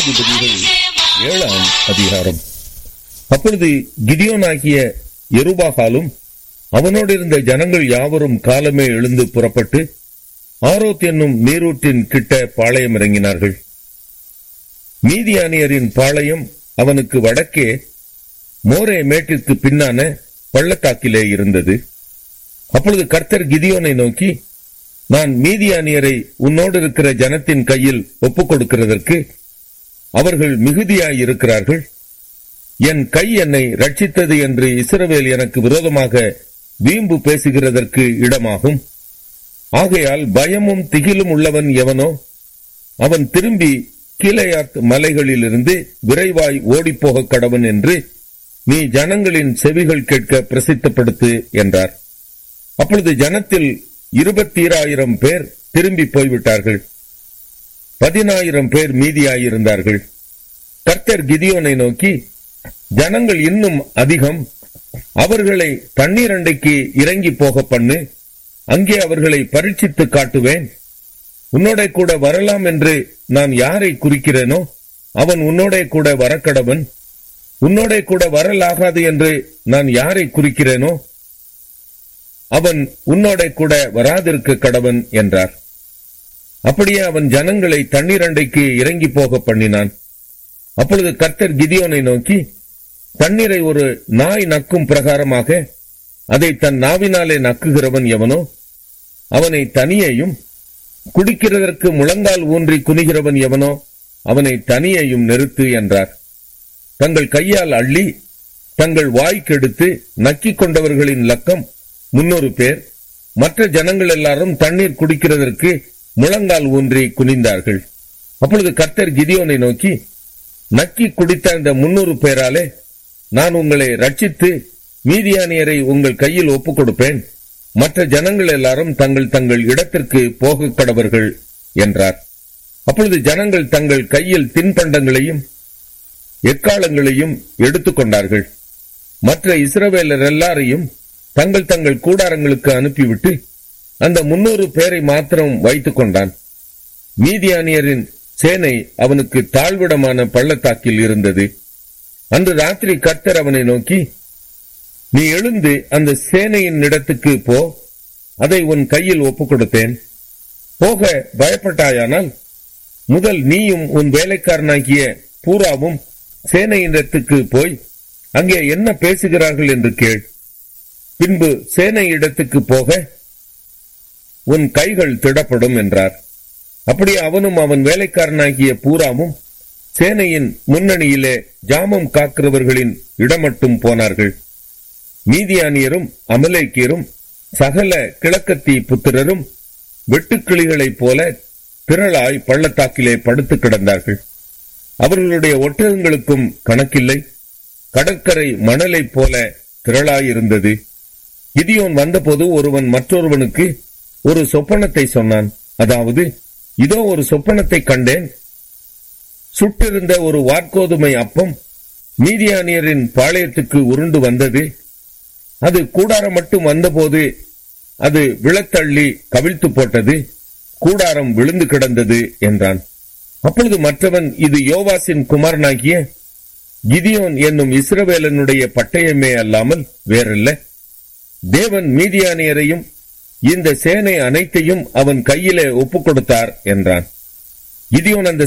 நியாயாதிபதிகள் ஏழாம் அதிகாரம் அப்பொழுது கிதியோனாகிய எருபாகாலும் அவனோடு இருந்த ஜனங்கள் யாவரும் காலமே எழுந்து புறப்பட்டு ஆரோத் என்னும் நீரூற்றின் கிட்ட பாளையம் இறங்கினார்கள் மீதியானியரின் பாளையம் அவனுக்கு வடக்கே மோரே மேட்டிற்கு பின்னான பள்ளத்தாக்கிலே இருந்தது அப்பொழுது கர்த்தர் கிதியோனை நோக்கி நான் மீதியானியரை உன்னோடு இருக்கிற ஜனத்தின் கையில் ஒப்புக் கொடுக்கிறதற்கு அவர்கள் மிகுதியாய் இருக்கிறார்கள் என் கை என்னை ரட்சித்தது என்று இஸ்ரவேல் எனக்கு விரோதமாக வீம்பு பேசுகிறதற்கு இடமாகும் ஆகையால் பயமும் திகிலும் உள்ளவன் எவனோ அவன் திரும்பி கீழையாத் மலைகளிலிருந்து விரைவாய் ஓடிப்போக கடவன் என்று நீ ஜனங்களின் செவிகள் கேட்க பிரசித்தப்படுத்து என்றார் அப்பொழுது ஜனத்தில் இருபத்தீராயிரம் பேர் திரும்பி போய்விட்டார்கள் பதினாயிரம் பேர் மீதியாயிருந்தார்கள் கர்த்தர் கிதியோனை நோக்கி ஜனங்கள் இன்னும் அதிகம் அவர்களை தண்ணீர் அண்டைக்கு இறங்கி போக பண்ணு அங்கே அவர்களை பரீட்சித்து காட்டுவேன் உன்னோட கூட வரலாம் என்று நான் யாரை குறிக்கிறேனோ அவன் உன்னோட கூட வரக்கடவன் உன்னோட கூட வரலாகாது என்று நான் யாரை குறிக்கிறேனோ அவன் உன்னோட கூட வராதிருக்க கடவன் என்றார் அப்படியே அவன் ஜனங்களை தண்ணீர் அண்டைக்கு இறங்கி போக பண்ணினான் அப்பொழுது கர்த்தர் கிதியோனை நோக்கி தண்ணீரை ஒரு நாய் நக்கும் பிரகாரமாக அதை தன் நாவினாலே நக்குகிறவன் எவனோ அவனை தனியையும் குடிக்கிறதற்கு முழங்கால் ஊன்றி குனிகிறவன் எவனோ அவனை தனியையும் நிறுத்து என்றார் தங்கள் கையால் அள்ளி தங்கள் வாய்க்கெடுத்து நக்கிக் கொண்டவர்களின் லக்கம் முன்னூறு பேர் மற்ற ஜனங்கள் எல்லாரும் தண்ணீர் குடிக்கிறதற்கு முழங்கால் ஊன்றி குனிந்தார்கள் அப்பொழுது கர்த்தர் கிதியோனை நோக்கி நக்கி குடித்த இந்த முன்னூறு பேராலே நான் உங்களை ரட்சித்து மீதியானியரை உங்கள் கையில் ஒப்புக் கொடுப்பேன் மற்ற ஜனங்கள் எல்லாரும் தங்கள் தங்கள் இடத்திற்கு போக கடவர்கள் என்றார் அப்பொழுது ஜனங்கள் தங்கள் கையில் தின்பண்டங்களையும் எக்காலங்களையும் எடுத்துக்கொண்டார்கள் மற்ற இஸ்ரவேலர் எல்லாரையும் தங்கள் தங்கள் கூடாரங்களுக்கு அனுப்பிவிட்டு அந்த முன்னூறு பேரை மாத்திரம் வைத்துக் கொண்டான் மீதியானியரின் சேனை அவனுக்கு தாழ்விடமான பள்ளத்தாக்கில் இருந்தது அன்று ராத்திரி கர்த்தர் அவனை நோக்கி நீ எழுந்து அந்த சேனையின் இடத்துக்கு போ அதை உன் கையில் ஒப்புக் கொடுத்தேன் போக பயப்பட்டாயானால் முதல் நீயும் உன் வேலைக்காரனாகிய பூராவும் சேனையிடத்துக்கு போய் அங்கே என்ன பேசுகிறார்கள் என்று கேள் பின்பு சேனை இடத்துக்கு போக உன் கைகள் திடப்படும் என்றார் அப்படி அவனும் அவன் வேலைக்காரனாகிய பூராமும் சேனையின் முன்னணியிலே ஜாமம் காக்கிறவர்களின் இடமட்டும் போனார்கள் மீதியானியரும் அமலேக்கியரும் சகல கிழக்கத்தி புத்திரரும் வெட்டுக்கிளிகளைப் போல திரளாய் பள்ளத்தாக்கிலே படுத்து கிடந்தார்கள் அவர்களுடைய ஒட்டகங்களுக்கும் கணக்கில்லை கடற்கரை மணலைப் போல திரளாயிருந்தது கிதியோன் வந்தபோது ஒருவன் மற்றொருவனுக்கு ஒரு சொப்பனத்தை சொன்னான் அதாவது இதோ ஒரு சொப்பனத்தை கண்டேன் சுட்டிருந்த ஒரு வார்கோதுமை அப்பம் மீதியானியரின் பாளையத்துக்கு உருண்டு வந்தது அது கூடாரம் மட்டும் வந்தபோது அது விழத்தள்ளி கவிழ்த்து போட்டது கூடாரம் விழுந்து கிடந்தது என்றான் அப்பொழுது மற்றவன் இது யோவாசின் குமாரனாகிய கிதியோன் என்னும் இஸ்ரவேலனுடைய பட்டயமே அல்லாமல் வேறல்ல தேவன் மீதியானியரையும் இந்த சேனை அனைத்தையும் அவன் கையிலே ஒப்புக் கொடுத்தார் என்றான் கிதியோன் அந்த